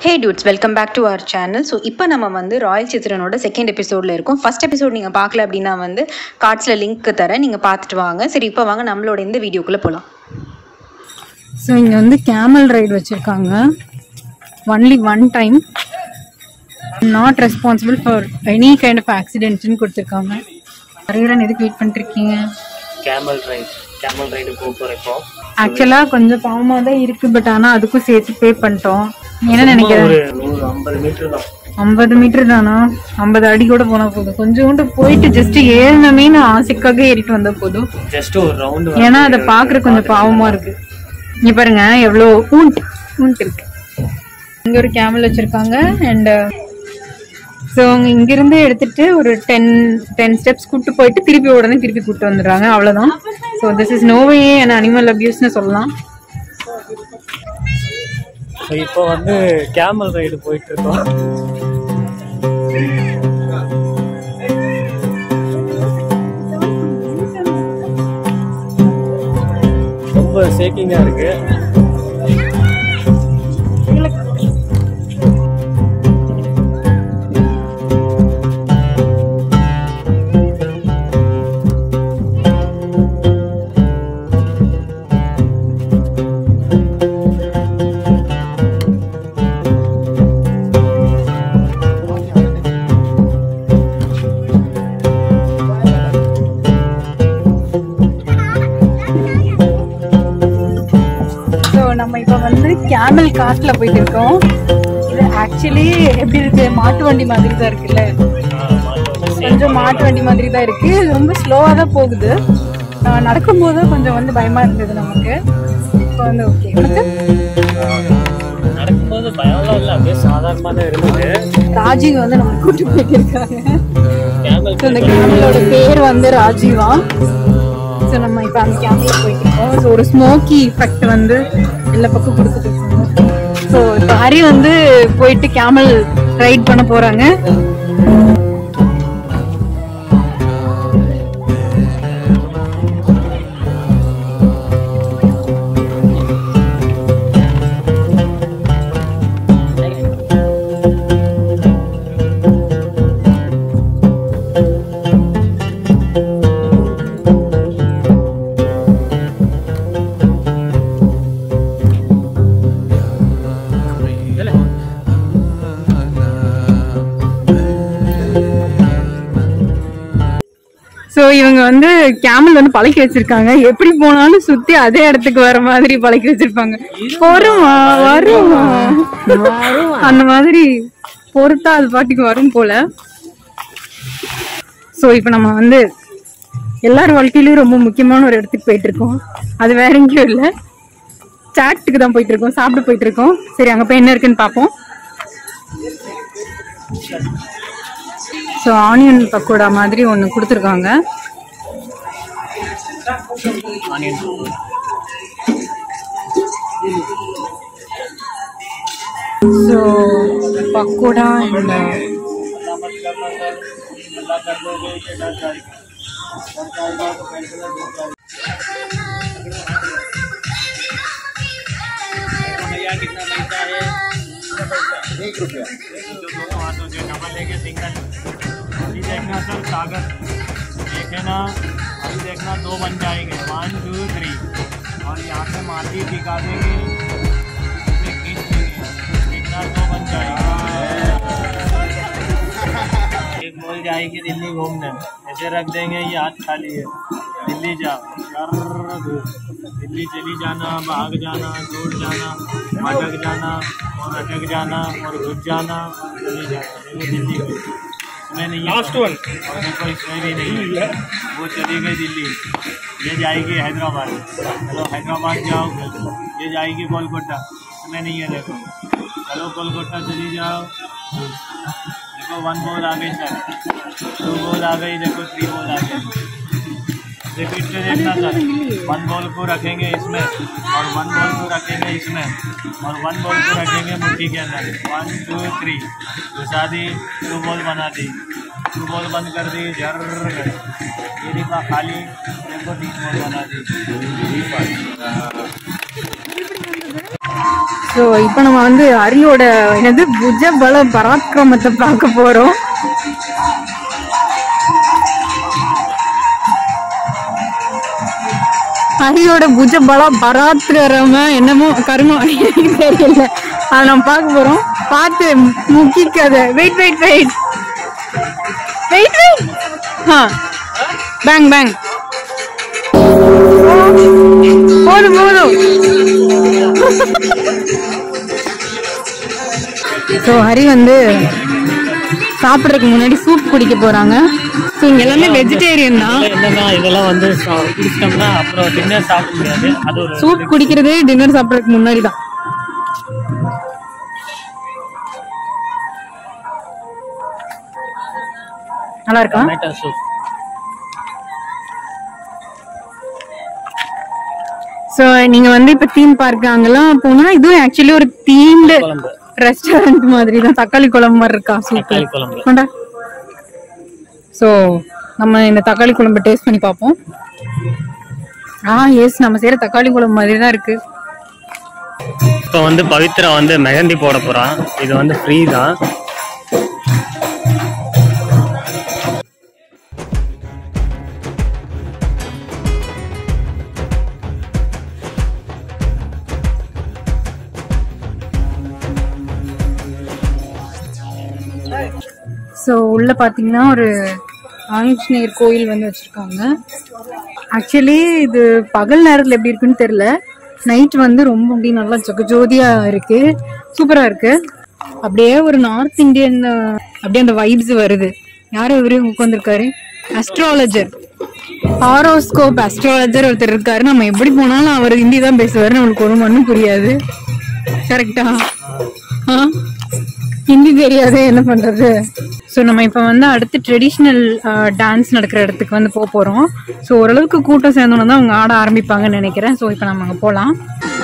Hey dudes welcome back to our channel so இப்போ நம்ம வந்து ராயல் சித்ரனோட செகண்ட் எபிசோடில் இருக்கோம் ஃபர்ஸ்ட் எபிசோட் நீங்கள் பார்க்கல அப்படின்னா வந்து கார்ட்ஸில் லிங்க் தரேன் நீங்கள் பார்த்துட்டு வாங்க சரி இப்போ வாங்க நம்மளோட இந்த வீடியோக்குள்ளே போகலாம் ஸோ இங்கே வந்து கேமல் ரைடு வச்சுருக்காங்க only one time not responsible for any kind of ஆக்சிடென்ட்ஸ்னு கொடுத்துருக்காங்க நிறைய எதுக்கு வெயிட் பண்ணிருக்கீங்க கேமல் ரைட் கேமல் ரைடு போக போகிறோம் இப்போ ஆக்சுவலாக கொஞ்சம் பாவமாக தான் இருக்குது பட் ஆனால் அதுக்கும் சேர்த்து பே பண்ணிட்டோம் என்ன நினைக்கிறேன் ஒரு நூறு ஐம்பது மீட்டர் தான் ஐம்பது மீட்டர் தானா ஐம்பது அடி கூட போனால் போதும் கொஞ்சோண்டு போயிட்டு ஜஸ்ட் ஏறினமே நான் ஆசைக்காக ஏறிட்டு வந்தால் போதும் ஜஸ்ட் ஒரு ரவுண்டு ஏன்னா அதை பார்க்குற கொஞ்சம் பாவமா இருக்கு இங்க பாருங்க எவ்வளோ ஊண்ட் ஊண்ட் இருக்கு இங்க ஒரு கேமல் வச்சிருக்காங்க அண்ட் ஸோ அவங்க இங்கிருந்து எடுத்துட்டு ஒரு டென் டென் ஸ்டெப்ஸ் கூட்டு போயிட்டு திருப்பி உடனே திருப்பி கூட்டு வந்துடுறாங்க அவ்வளோதான் so this is no way and animal அபியூஸ்னு சொல்லலாம் இப்போ வந்து கேமல் ரைடு போயிட்டு இருக்கோம் ரொம்ப ஷேக்கிங்கா இருக்கு ஸோ நம்ம இப்போ வந்து கேமல் காட்டில் போயிட்டு இருக்கோம் இது ஆக்சுவலி எப்படி இருக்கு மாட்டு வண்டி மாதிரி தான் இருக்குல்ல கொஞ்சம் மாட்டு வண்டி மாதிரி தான் இருக்கு இது ரொம்ப ஸ்லோவாக தான் போகுது நான் நடக்கும்போது கொஞ்சம் வந்து பயமா இருந்தது நமக்கு இப்போ வந்து ஓகே நடக்கும்போது பயம்லாம் இல்லை அப்படியே சாதாரணமாக தான் இருந்தது ராஜீவ் வந்து நம்ம கூட்டி போயிட்டு இருக்காங்க கேமல் ஸோ இந்த கேமலோட பேர் வந்து ராஜீவா ஸோ நம்ம இப்போ அந்த கேமரா போயிட்டு இருக்கோம் ஸோ ஒரு ஸ்மோக்கி எஃபெக்ட் வந்து எல்லா பக்கம் கொடுத்துட்டு இருக்கோம் ஸோ இப்போ ஹரி வந்து போயிட்டு கேமல் ரைட் பண்ண போறாங்க ஸோ இவங்க வந்து கேமல் வந்து பழக்கி வச்சிருக்காங்க எப்படி போனாலும் சுத்தி அதே இடத்துக்கு வர மாதிரி பழக்கி வச்சிருப்பாங்க வருமா வருமா அந்த மாதிரி பொறுத்தா அது பாட்டுக்கு வரும் போல ஸோ இப்போ நம்ம வந்து எல்லார் வாழ்க்கையிலயும் ரொம்ப முக்கியமான ஒரு இடத்துக்கு போயிட்டு இருக்கோம் அது வேற எங்கேயும் இல்லை சாட்டுக்கு தான் போயிட்டு இருக்கோம் சாப்பிட போயிட்டு இருக்கோம் சரி அங்க போய் என்ன இருக்குன்னு பார்ப்போம் ஸோ ஆனியன் பக்கோடா மாதிரி ஒன்று கொடுத்துருக்காங்க ஸோ பக்கோடா அண்ட் अभी देखना सर सागर देखे ना अभी देखना दो बन जाएंगे वन टू थ्री और यहाँ पे माटी दिखा देंगे इसे खींच देंगे देखना दो बन जाएंगे एक बोल जाएगी दिल्ली घूमने ऐसे रख देंगे ये हाथ खाली है दिल्ली जाओ सर्र दूर। दिल्ली चली जाना भाग जाना दूर जाना अटक जाना और अटक जाना और घुस जाना चली जाना देखो दिल्ली गई इसमें नहीं लास्ट वन और देखो इसमें भी नहीं है वो चली गई दिल्ली ये जाएगी हैदराबाद चलो हैदराबाद जाओ ये जाएगी कोलकाता इसमें नहीं है देखो चलो कोलकाता चली जाओ देखो वन बॉल आ गई सर टू बॉल आ गई देखो थ्री बॉल आ गई रिपीट से देखना सर वन बॉल को रखेंगे इसमें और वन बॉल को रखेंगे इसमें और वन बॉल को रखेंगे मुट्ठी के अंदर वन टू थ्री घुसा दी टू बॉल बना दी टू बॉल बंद कर दी झर गई ये डिब्बा खाली देखो तीन बॉल बना दी ஸோ இப்போ நம்ம வந்து ஹரியோட என்னது புஜ பல பராக்கிரமத்தை பார்க்க போறோம் ஹரியோட புஜ பல பராத்திரம என்னமோ கருமம் எனக்கு தெரியல அதை நம்ம பார்க்க போறோம் பார்த்து முக்கிக்காத wait wait wait wait wait ஆ பேங் பேங் போதும் போதும் ஸோ ஹரி வந்து சாப்பிட்றதுக்கு முன்னாடி சூப் குடிக்க போறாங்க ஸோ இங்க எல்லாமே வெஜிடேரியன் தான் என்னன்னா இதெல்லாம் வந்து சா- குடிச்சிட்டோம்னா அப்புறம் டின்னர் சாப்பிட முடியாது அது ஒரு சூப் குடிக்கிறதே டின்னர் சாப்பிட்றதுக்கு முன்னாடி தான் நல்லா இருக்கா டொமேட்டோ சூப் ஸோ நீங்க வந்து இப்ப தீம் பார்க் அங்கெல்லாம் போனா இதுவும் ஆக்சுவலி ஒரு தீம்டு குழம்பு ரெஸ்டாரண்ட் மாதிரி தான் தக்காளி குழம்பு மாதிரி இருக்கா சூப் தக்காளி குழம்பு கொண்டா ஸோ நம்ம இந்த தக்காளி குழம்பு டேஸ்ட் பண்ணி பார்ப்போம் ஆ எஸ் நம்ம செய்யற தக்காளி குழம்பு மாதிரி தான் இருக்கு இப்போ வந்து பவித்ரா வந்து மெஹந்தி போட போறான் இது வந்து ஃப்ரீ தான் ஸோ உள்ள பார்த்தீங்கன்னா ஒரு ஆஞ்சநேயர் கோயில் வந்து வச்சிருக்காங்க ஆக்சுவலி இது பகல் நேரத்தில் எப்படி இருக்குன்னு தெரியல நைட் வந்து ரொம்ப அப்படியே நல்லா ஜகஜோதியா இருக்கு சூப்பரா இருக்கு அப்படியே ஒரு நார்த் இந்தியன் அப்படியே அந்த வைப்ஸ் வருது யாரும் இவரு உட்காந்துருக்காரு அஸ்ட்ராலஜர் ஹாரோஸ்கோப் அஸ்ட்ராலஜர் ஒருத்தர் இருக்காரு நம்ம எப்படி போனாலும் அவர் ஹிந்தி தான் பேசுவாரு நம்மளுக்கு ஒரு மண்ணும் புரியாது கரெக்டா ஆ ஹிந்தி தெரியாதே என்ன பண்றது ஸோ நம்ம இப்போ வந்து அடுத்து ட்ரெடிஷ்னல் டான்ஸ் நடக்கிற இடத்துக்கு வந்து போக போகிறோம் ஸோ ஓரளவுக்கு கூட்டம் சேர்ந்தோன்னு தான் அவங்க ஆட ஆரம்பிப்பாங்கன்னு நினைக்கிறேன் ஸோ இப்போ நம்ம அங்கே போகலாம்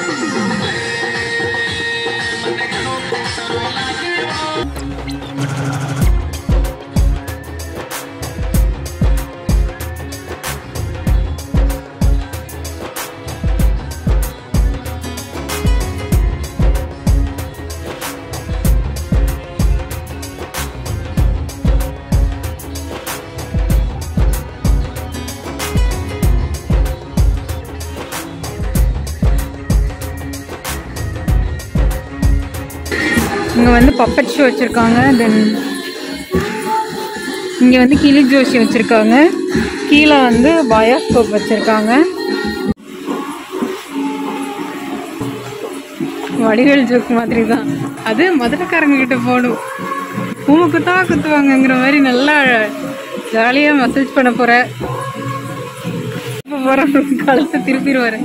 இங்கே வந்து பப்பட் ஷோ வச்சுருக்காங்க தென் இங்கே வந்து கிளி ஜோஷி வச்சுருக்காங்க கீழே வந்து பயோஸ்கோப் வச்சுருக்காங்க வடிவேல் ஜோக் மாதிரி தான் அது மதுரைக்காரங்க கிட்ட போடும் பூமை குத்தா குத்துவாங்கங்கிற மாதிரி நல்லா ஜாலியாக மசேஜ் பண்ண போற இப்போ போகிற கழுத்தை திருப்பிடுவாரு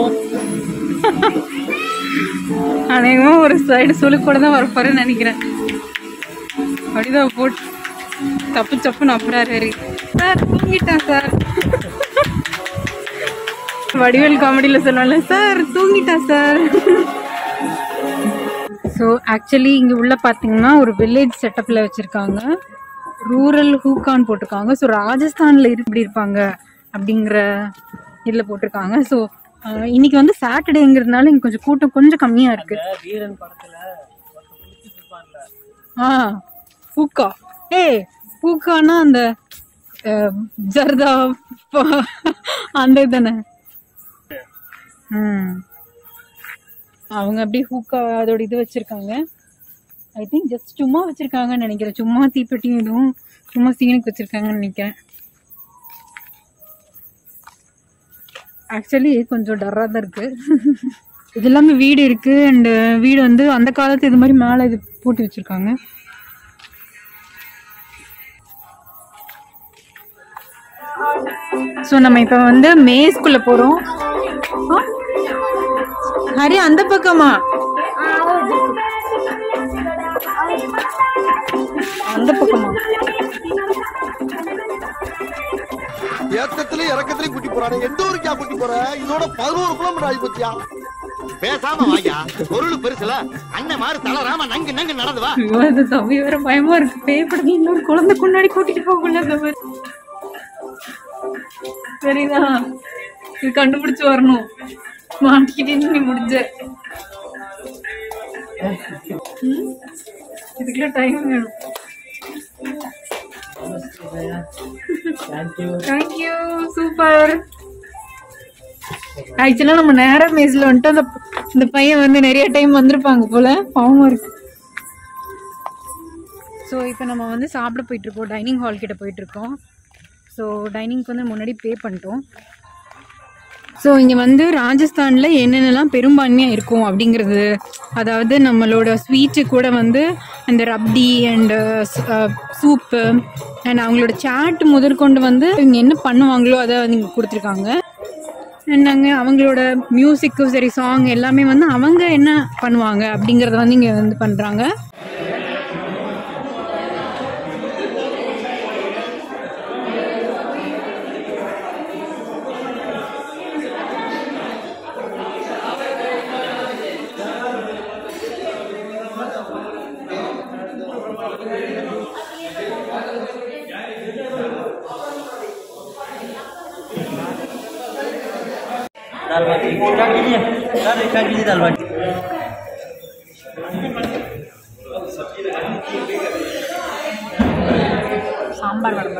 அநேகமா ஒரு சைடு சுழுக்கோட தான் வரப்போறேன்னு நினைக்கிறேன் அப்படிதான் போட்டு தப்பு சப்புன்னு அப்புறாரு ஹரி சார் தூங்கிட்டேன் சார் வடிவேல் காமெடியில் சொல்லுவாங்கல்ல சார் தூங்கிட்டேன் சார் ஸோ ஆக்சுவலி இங்கே உள்ள பார்த்தீங்கன்னா ஒரு வில்லேஜ் செட்டப்பில் வச்சுருக்காங்க ரூரல் ஹூக்கான் போட்டிருக்காங்க ஸோ ராஜஸ்தானில் இப்படி இருப்பாங்க அப்படிங்கிற இதில் போட்டிருக்காங்க ஸோ இன்னைக்கு வந்து சாட்டர்டேங்கிறதுனால இங்கே கொஞ்சம் கூட்டம் கொஞ்சம் கம்மியாக இருக்கு வீரன் படத்துல ஆ பூக்கா ஏய் பூக்கானா அந்த அஹ், ஜர்தா ப- அந்த இதுதானே ம் அவங்க அப்படியே ஹூக்கா அதோட இது வச்சிருக்காங்க ஐ திங்க் ஜஸ்ட் சும்மா வச்சிருக்காங்கன்னு நினைக்கிறேன் சும்மா தீப்பெட்டியும் இதுவும் சும்மா சீனுக்கு வச்சிருக்காங்கன்னு நினைக்கிறேன் ஆக்சுவலி கொஞ்சம் டர்ராக தான் இருக்கு இது எல்லாமே வீடு இருக்கு அண்ட் வீடு வந்து அந்த காலத்து இது மாதிரி மேலே இது போட்டு வச்சிருக்காங்க ஸோ நம்ம இப்போ வந்து மேஸ்குள்ள போறோம் ஆ? ஹரி அந்த பக்கமா அந்த பக்கமா ஏத்தத்திலயும் இறக்கத்திலயும் கூட்டி போறானே எந்த ஊருக்கா கூட்டி போற இதோட பதினோரு கிலோமீட்டர் ஆகி போச்சியா பேசாம வாயா பொருள் பெருசுல அண்ணன் மாதிரி தளராம நங்கு நங்கு நடந்து வா ஐயோ, அது தம்பி வேற பயமா இருக்கு பேய் படத்துல இன்னொரு குழந்தை கொண்டாடி கூட்டிட்டு போகல அந்த மாதிரி சரிதா இது கண்டுபிடிச்சு வரணும் மாட்டிக்கிட்டே நீ முடிஞ்ச ம்? இதுக்கெல்லாம் டைம் வேணும் थैंक यू தேங்க்யூ சூப்பர் ஆக்சுவலா நம்ம நேரா மேஸ்ல வந்துட்டு அந்த இந்த பையன் வந்து நிறைய டைம் வந்திருப்பாங்க போல பாவமா இருக்கு ஸோ இப்போ நம்ம வந்து சாப்பிட போயிட்டு இருக்கோம் டைனிங் ஹால் கிட்ட போயிட்டு இருக்கோம் ஸோ டைனிங்க்கு வந்து முன்னாடி பே பண்ணிட்டோம் ஸோ இங்கே வந்து ராஜஸ்தானில் என்னென்னலாம் பெரும்பான்மையாக இருக்கும் அப்படிங்கிறது அதாவது நம்மளோட ஸ்வீட்டு கூட வந்து இந்த ரப்டி அண்டு சூப்பு அண்ட் அவங்களோட சாட் முதற்கொண்டு வந்து இவங்க என்ன பண்ணுவாங்களோ அதை வந்து இங்கே கொடுத்துருக்காங்க என்னங்க அவங்களோட மியூசிக்கும் சரி சாங் எல்லாமே வந்து அவங்க என்ன பண்ணுவாங்க அப்படிங்கிறத வந்து இங்கே வந்து பண்ணுறாங்க दाल बाटी क्या कीजिए सर क्या कीजिए दाल बाटी சாம்பார் வடை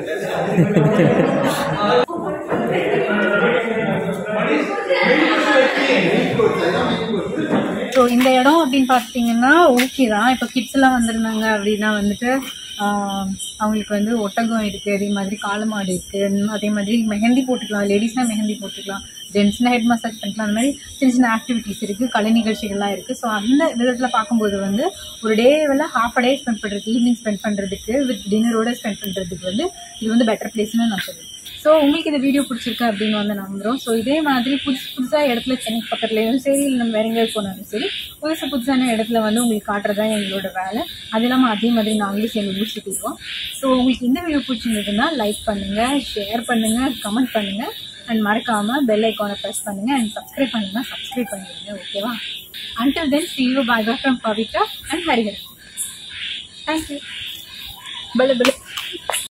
ஸோ இந்த இடம் அப்படின்னு பார்த்தீங்கன்னா ஓகே தான் இப்போ கிட்ஸ் எல்லாம் வந்திருந்தாங்க அப்படின்னா வந்துட்டு ஆஹ், அவங்களுக்கு வந்து ஒட்டகம் இருக்குது அதே மாதிரி காளமாடு இருக்குது அதே மாதிரி மெஹந்தி போட்டுக்கலாம் லேடிஸ்னால் மெஹந்தி போட்டுக்கலாம் ஜென்ஸ்னால் ஹெட் மசாஜ் பண்ணிக்கலாம் அந்த மாதிரி சின்ன சின்ன ஆக்டிவிட்டீஸ் இருக்குது கலை நிகழ்ச்சிகள்லாம் இருக்குது ஸோ அந்த விதத்தில் பார்க்கும்போது வந்து ஒரு டேவில் ஹாஃப் அ டே ஸ்பெண்ட் பண்ணுறதுக்கு ஈவினிங் ஸ்பெண்ட் பண்ணுறதுக்கு வித் டின்னரோட ஸ்பெண்ட் பண்ணுறதுக்கு வந்து இது வந்து பெட்டர் பிளேஸ்னு நான் சொல்லுவேன் ஸோ உங்களுக்கு இந்த வீடியோ பிடிச்சிருக்கு அப்படின்னு வந்து நம்புகிறோம் ஸோ இதே மாதிரி புதுசு புதுசாக இடத்துல சென்னை பக்கத்துலேயும் சரி இல்லை நம்ம வேற எங்கேயாவது போனாலும் சரி புதுசு புதுசான இடத்துல வந்து உங்களுக்கு காட்டுறது தான் எங்களோட வேலை அது இல்லாமல் அதே மாதிரி நாங்களும் சேர்ந்து ஊர் சுற்றிடுவோம் ஸோ உங்களுக்கு இந்த வீடியோ பிடிச்சிருந்ததுன்னா லைக் பண்ணுங்கள் ஷேர் பண்ணுங்கள் கமெண்ட் பண்ணுங்கள் அண்ட் மறக்காமல் பெல் ஐக்கானை ப்ரெஸ் பண்ணுங்கள் அண்ட் சப்ஸ்கிரைப் பண்ணுங்கன்னா சப்ஸ்கிரைப் பண்ணிடுங்க ஓகேவா until then see you bye bye from Pavithra and Hariharan thank you பல பல